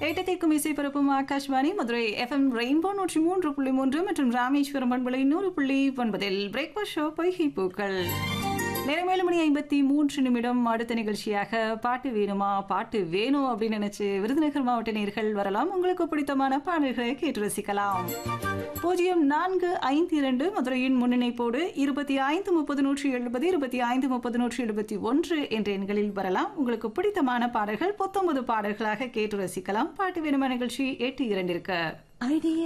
ஏட்டத்திற்கும் இசை பரப்பும் Akashvani Madurai FM rainbow நூற்றி மூன்று புள்ளி மூன்று மற்றும் ராமேஸ்வரம் பண்பலை நூறு புள்ளி ஒன்பதில் பிரேக்ஃபாஸ்ட் ஷோ பொய்கை பூக்கள் நேரம் ஏழு மணி ஐம்பத்தி மூன்று நிமிடம் அடுத்த நிகழ்ச்சியாக பாட்டு வேணுமா பாட்டு வேணும் அப்படின்னு நினைச்சு விருதுநகர் மாவட்ட நேர்கள் வரலாம் உங்களுக்கு பிடித்தமான பாடல்களை கேட்டு ரசிக்கலாம் பூஜ்ஜியம் நான்கு ஐந்து இரண்டு மதுரையின் முன்னிணைப்போடு இருபத்தி ஐந்து முப்பது நூற்றி எழுபது இருபத்தி ஐந்து முப்பது நூற்றி எழுபத்தி ஒன்று என்ற எண்களில் வரலாம் உங்களுக்கு பிடித்தமான பாடல்கள் பத்தொன்பது பாடல்களாக கேட்டு ரசிக்கலாம் பாட்டு வேணுமா நிகழ்ச்சி எட்டு இரண்டிற்கு ஐடியா